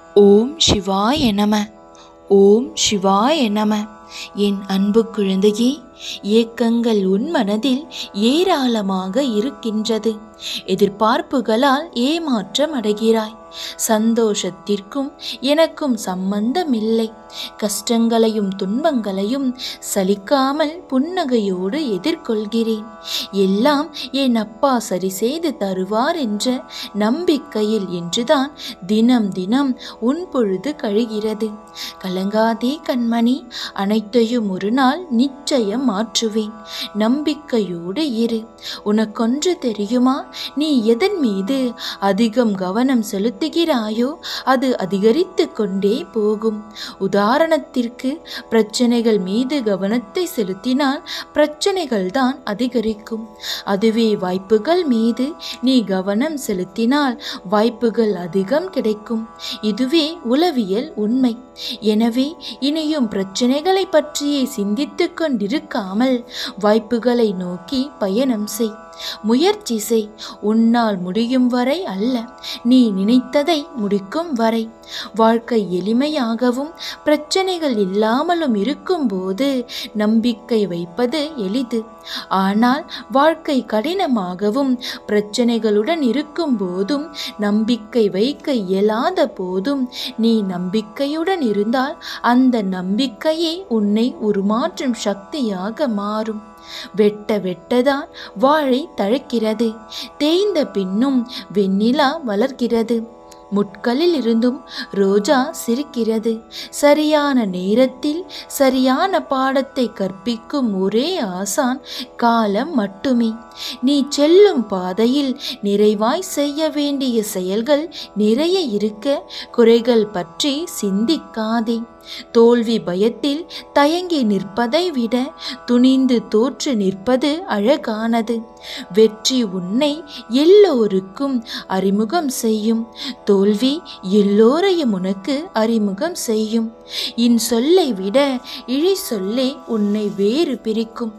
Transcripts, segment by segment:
ஓம் சிவாய நம ஓம் சிவாய நம என் அன்பு குழந்தையே ஏக்கங்கள் உன் மனதில் ஏராளமாக இருக்கின்றது எதிர்பார்ப்புகளால் ஏமாற்றம் அடைகிறாய் சந்தோஷத்திற்கும் எனக்கும் சம்பந்தமில்லை கஷ்டங்களையும் துன்பங்களையும் சலிக்காமல் புன்னகையோடு எதிர்கொள்கிறேன் எல்லாம் என் அப்பா சரி செய்து தருவார் என்ற நம்பிக்கையில் என்றுதான் தினம் தினம் உன் பொழுது கழிகிறது கலங்காதே கண்மணி அனைத்தையும் ஒரு நாள் நிச்சயம் மாற்றுவேன் நம்பிக்கையோடு இரு உனக்கொன்று தெரியுமா நீ எதன் மீது அதிகம் கவனம் செலுத்துகிறாயோ அது அதிகரித்து கொண்டே போகும் உதாரணத்திற்கு பிரச்சனைகள் மீது கவனத்தை செலுத்தினால் பிரச்சனைகள் தான் அதிகரிக்கும் அதுவே வாய்ப்புகள் மீது நீ கவனம் செலுத்தினால் வாய்ப்புகள் அதிகம் கிடைக்கும் இதுவே உளவியல் உண்மை எனவே இனியும் பிரச்சனைகளை பற்றியே சிந்தித்துக் கொண்டிருக்காமல் வாய்ப்புகளை நோக்கி பயணம் செய் முயற்சி செய் உன்னால் முடியும் வரை அல்ல நீ நினைத்ததை முடிக்கும் வரை வாழ்க்கை எளிமையாகவும் பிரச்சனைகள் இல்லாமலும் இருக்கும்போது நம்பிக்கை வைப்பது எளிது ஆனால் வாழ்க்கை கடினமாகவும் பிரச்சனைகளுடன் இருக்கும் போதும் நம்பிக்கை வைக்க இயலாத போதும் நீ நம்பிக்கையுடன் இருந்தால் அந்த நம்பிக்கையே உன்னை உருமாற்றும் சக்தியாக மாறும் வெட்ட வெட்டதான் வாழை தழைக்கிறது தேய்ந்த பின்னும் வெண்ணிலா வளர்கிறது முட்களில் இருந்தும் ரோஜா சிரிக்கிறது சரியான நேரத்தில் சரியான பாடத்தை கற்பிக்கும் ஒரே ஆசான் காலம் மட்டுமே நீ செல்லும் பாதையில் நிறைவாய் செய்ய வேண்டிய செயல்கள் நிறைய இருக்க குறைகள் பற்றி சிந்திக்காதே தோல்வி பயத்தில் தயங்கி நிற்பதை விட துணிந்து தோற்று நிற்பது அழகானது வெற்றி உன்னை எல்லோருக்கும் அறிமுகம் செய்யும் தோல்வி எல்லோரையும் உனக்கு அறிமுகம் செய்யும் இன் சொல்லை விட இழி சொல்லே உன்னை வேறு பிரிக்கும்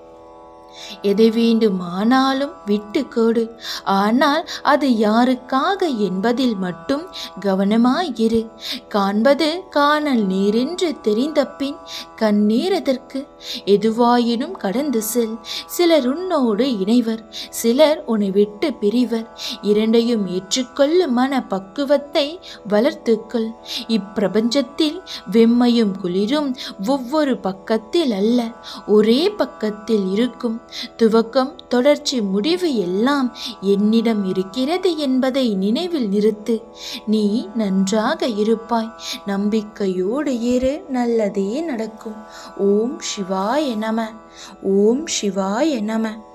எதை வேண்டுமானாலும் விட்டு கொடு ஆனால் அது யாருக்காக என்பதில் மட்டும் கவனமாயிரு காண்பது காணல் நீரென்று தெரிந்த பின் கண்ணீர் எதற்கு எதுவாயினும் கடந்து செல் சிலர் உன்னோடு இணைவர் சிலர் உன்னை விட்டு பிரிவர் இரண்டையும் ஏற்றுக்கொள்ளும் மன பக்குவத்தை வளர்த்துக்கொள் இப்பிரபஞ்சத்தில் வெம்மையும் குளிரும் ஒவ்வொரு பக்கத்தில் அல்ல ஒரே பக்கத்தில் இருக்கும் துவக்கம் தொடர்ச்சி முடிவு எல்லாம் என்னிடம் இருக்கிறது என்பதை நினைவில் நிறுத்து நீ நன்றாக இருப்பாய் நம்பிக்கையோடு இரு நல்லதே நடக்கும் ஓம் சிவாய நம ஓம் சிவாய நம